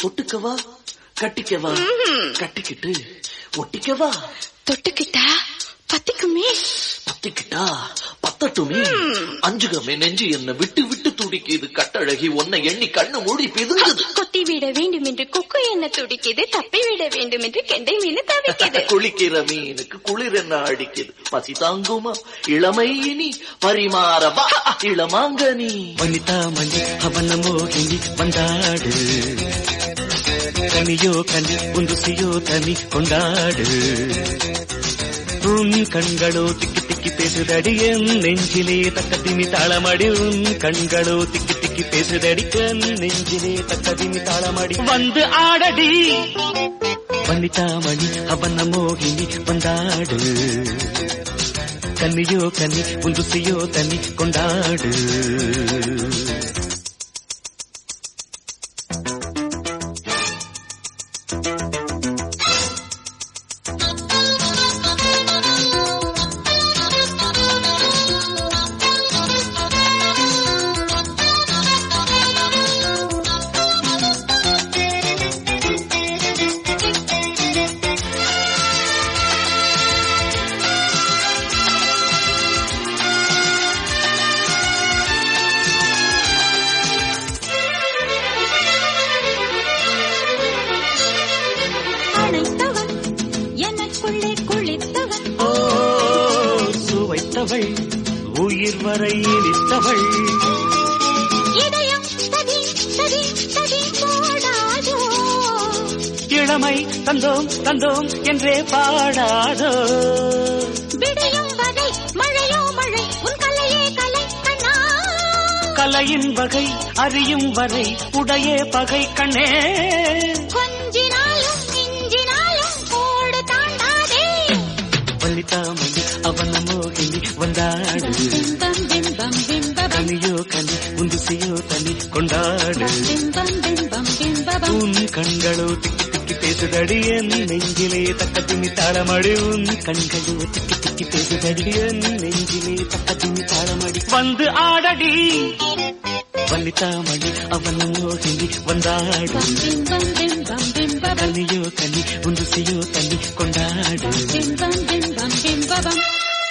தொட்டுக்கவா கட்டிக்கவா கட்டிக்கிட்டு ஒட்டிக்கவா தொட்டுக்கிட்டா பத்திக்குமே பத்திக்கிட்டா பத்தட்டுமே அஞ்சுகமே நெஞ்சு என்ன விட்டு விட்டு துடிக்குது கட்டழகி உன்னை எண்ணி கண்ணு மூடி பிதுங்குது கொத்தி விட வேண்டும் என்று கொக்கு என்ன துடிக்குது தப்பி விட வேண்டும் என்று கெண்டை மீன் தவிக்குது குளிக்கிற மீனுக்கு குளிர் என்ன அடிக்குது பசி தாங்குமா இளமை இனி பரிமாறவா இளமாங்கனி வனிதா மணி அவன மோகினி வந்தாடு கனியோ கனி உந்துசியோ தனி கொண்டாடு உன் கண்களோ திக்கி திக்கி பேசுதடி என் நெஞ்சிலே தக்கத்தினி தாளமடி உன் கண்களோ திக்கி திக்கி பேசுதடி என் நெஞ்சிலே தக்கத்தினி தாளமடி வந்து ஆடடி வனிதா மணி அவன மோகினி வந்தாடு கன்னியோ கன்னி உந்துசியோ தனி கொண்டாடு அணைத்தவன் எனக்குள்ளே குளித்தவன் ஓ சுவைத்தவள் உயிர் வரை இனித்தவள் இதயம் சதி சதி சதி போடாதோ இளமை தந்தோம் தந்தோம் என்றே பாடாதோ விடையும் வகை மழையோ மழை உன் கலையே கலை கண்ணா கலையின் வகை அறியும் வரை உடையே பகை கண்ணே கொஞ்சினாலும் மிஞ்சினாலும் கோடு தாண்டாதே வள்ளித்தாமணி அவன மோகினி வந்தாடு பிம்பம் பிம்பம் பிம்பபம் கனியோ கனி உந்துசியோ தனி கொண்டாடு பிம்பம் பிம்பம் பிம்பபம் உன் கண்களோ திக்கி திக்கி பேசுதடி என் நெஞ்சிலே தக்க திமி தாளமடி உன் கண்களோ திக்கி திக்கி பேசுதடி என் நெஞ்சிலே தக்க திமி தாளமடி வந்து ஆடடி வள்ளித்தாமணி அவன மோகினி வந்தாடு பிம்பம் பிம்பம் பிம்பபம் கனியோ கனி உந்துசியோ தனி கொண்டாடு பிம்பம் பிம்பம் பிம்பபம்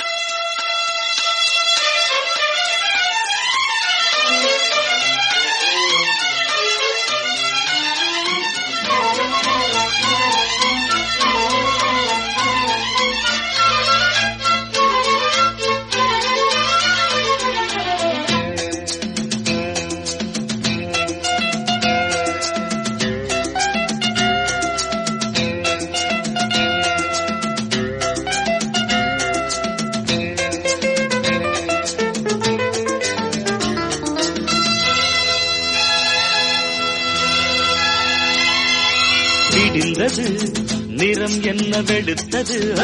விடிந்தது நிறம் என்ன வெளுத்தது ஆ,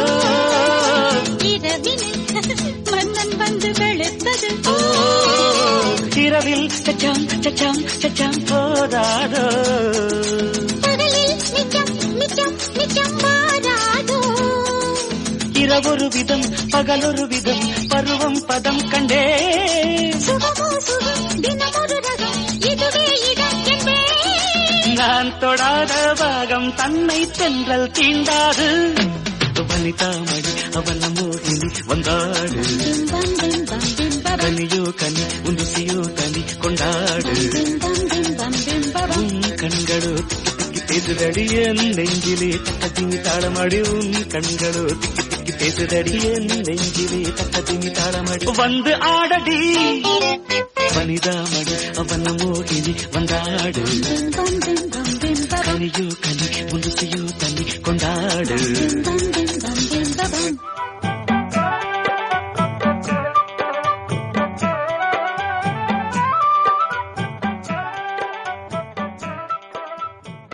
இரவினில் மன்னன் வந்து வெளுத்தது ஓ, இரவில் சச்சாம் சச்சாம் சச்சாம் போதாதோ பகலில் நிச்சம் நிச்சம் நிச்சம் மாறாதோ இரவொரு விதம் பகலொரு விதம் பருவம் பதம் கண்டே சுகமோ சுகம் தினமொரு ரகம் இதுவே இடம் என்பே நான் தொடாத பாகம் தன்னை தென்றல் தீண்டாது வனிதாமணி அவன மோகினி வந்தாடு பிம்பம் பிம்பம் பிம்பபம் கனியோ கனி உந்துசியோ தனி கொண்டாடு பிம்பம் பிம்பம் பிம்பபம் உன் கண்களோ திக்கி திக்கி பேசுதடி என் நெஞ்சிலே தக்கத்தினி தாளமடி உன் கண்களோ திக்கி திக்கி பேசுதடி என் நெஞ்சிலே தக்கத்தினி தாளமடி வந்து ஆடடி வனிதாமணி அவன மோகினி வந்தாடு பிம்பம் பிம்பம் பிம்பபம் கனியோ கனி முழுசையோ தனி கொண்டாடு பிம்பம் பிம்பம்